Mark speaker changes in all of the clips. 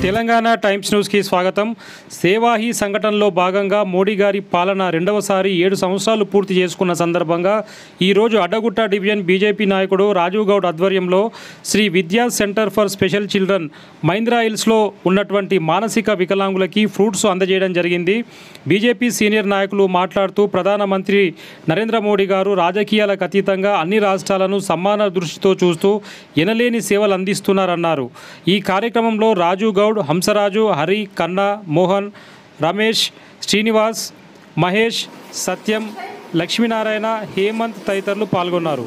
Speaker 1: Telangana times న్యూస్కి స్వాగతం సేవాహి సంఘటనలో భాగంగా మోడీ గారి పాలన రెండవసారి ఏడు సంవత్సరాలు పూర్తి చేసుకున్న సందర్భంగా ఈరోజు అడ్డగుట్ట డివిజన్ బీజేపీ నాయకుడు రాజీవ్ గౌడ్ ఆధ్వర్యంలో Sri Vidya centre for special children Mahindra హిల్స్లో ఉన్నటువంటి మానసిక వికలాంగులకి ఫ్రూట్స్ అందజేయడం జరిగింది బీజేపీ సీనియర్ నాయకులు మాట్లాడుతూ ప్రధానమంత్రి నరేంద్ర మోడీ గారు రాజకీయాలకు అతీతంగా అన్ని రాష్ట్రాలను సమాన దృష్టితో చూస్తూ ఎనలేని సేవలు అందిస్తున్నారన్నారు ఈ కార్యక్రమంలో రాజు గౌడ్ హంసరాజు హరి కన్నా మోహన్ రమేష్ శ్రీనివాస్ మహేష్ సత్యం లక్ష్మీనారాయణ హేమంత్ తదితరులు పాల్గొన్నారు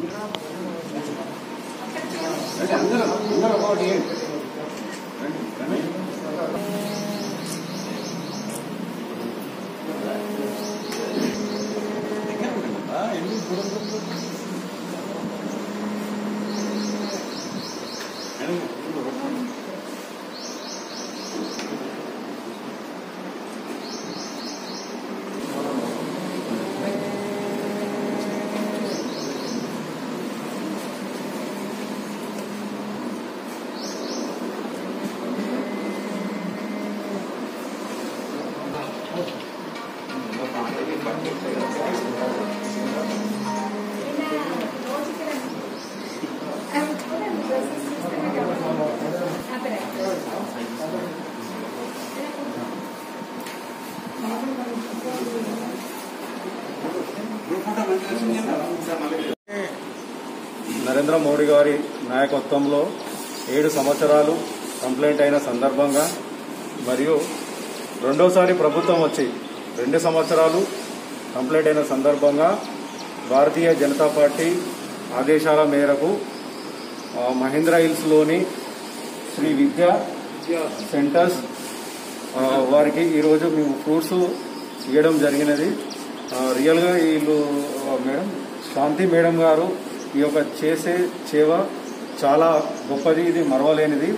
Speaker 2: నరేంద్ర మోడీ గారి నాయకత్వంలో ఏడు సంవత్సరాలు కంప్లైంట్ అయిన సందర్భంగా మరియు రెండోసారి ప్రభుత్వం వచ్చి రెండు సంవత్సరాలు కంప్లైంట్ అయిన సందర్భంగా భారతీయ జనతా పార్టీ ఆదేశాల మేరకు ఆ, మహేంద్ర హిల్స్లోని శ్రీ విద్యా సెంటర్స్ ఆ, వారికి ఈరోజు మేము ఫ్రూట్స్ ఇవ్వడం జరిగినది ఆ, రియల్గా వీళ్ళు ఆ, మేడం శాంతి మేడం గారు ఈ యొక్క చేసే సేవ చాలా గొప్పది ఇది మరవలేనిది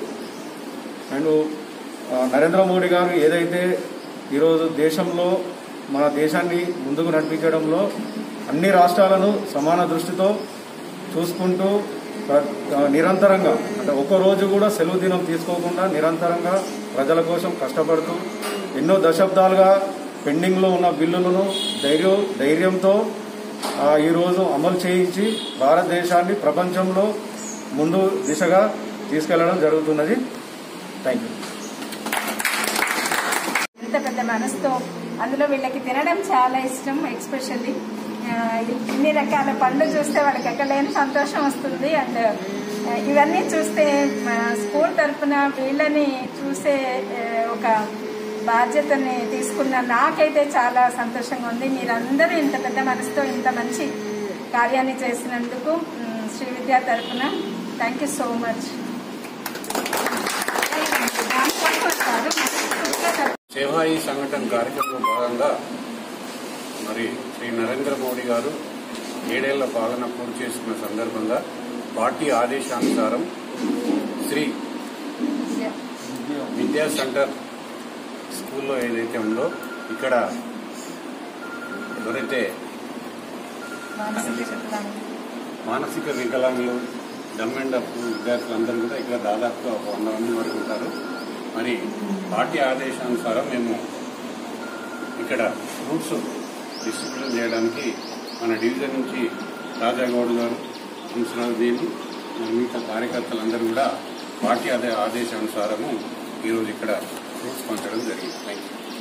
Speaker 2: అండ్ ఆ, నరేంద్ర మోడీ గారు ఏదైతే ఈరోజు దేశంలో మన దేశాన్ని ముందుకు నడిపించడంలో అన్ని రాష్ట్రాలను సమాన దృష్టితో చూసుకుంటూ ప్ర- ఆ, నిరంతరంగా అంటే ఒక్క రోజు కూడా సెలవు దినం తీసుకోకుండా నిరంతరంగా ప్రజల కోసం కష్టపడుతూ ఎన్నో దశాబ్దాలుగా పెండింగ్లో ఉన్న బిల్లులను ధైర్యం ధైర్యంతో ఆ, ఈరోజు అమలు చేయించి భారతదేశాన్ని ప్రపంచంలో ముందు దిశగా తీసుకెళ్లడం జరుగుతున్నది థ్యాంక్ యూ
Speaker 3: ఇంత పెద్ద మనసుతో అందులో వీళ్ళకి తినడం చాలా ఇష్టం ఎక్స్పెషల్లీ ఇన్ని రకాల పండ్లు చూస్తే వాళ్ళకి ఎక్కలేని సంతోషం వస్తుంది అండ్ ఇవన్నీ చూస్తే మా స్కూల్ తరఫున వీళ్ళని చూసే ఆ, ఒక బాధ్యతని తీసుకున్న నాకైతే చాలా సంతోషంగా ఉంది మీరందరూ ఇంత పెద్ద మనసుతో ఇంత మంచి కార్యాన్ని చేసినందుకు మ్, శ్రీ విద్యా తరఫున థ్యాంక్ యూ సో మచ్
Speaker 4: సేవా ఈ సంఘటన కార్యక్రమంలో భాగంగా మరి శ్రీ నరేంద్ర మోడీ గారు ఏడేళ్ల పాలన పూర్తి చేసుకున్న సందర్భంగా పార్టీ ఆదేశానుసారం శ్రీ విద్యా సెంటర్ స్కూల్లో ఏదైతే ఉందో ఇక్కడ ఎవరైతే మానసిక వికలాంగులు డమ్ అండ్ అప్ విద్యార్థులందరూ కూడా ఇక్కడ దాదాపుగా ఒక వంద మంది వరకు ఉంటారు మరి పార్టీ ఆదేశానుసారం మేము ఇక్కడ ఫ్రూట్స్ డిస్ట్రిబ్యూషన్ చేయడానికి మన డివిజన్ నుంచి రాజాగౌడ్ గారు హంసరాజుదీన్ మిగతా కార్యకర్తలందరూ కూడా పార్టీ ఆదే ఆదేశానుసారము ఈరోజు ఇక్కడ ఫ్రూట్స్ పంచడం జరిగింది థ్యాంక్ యూ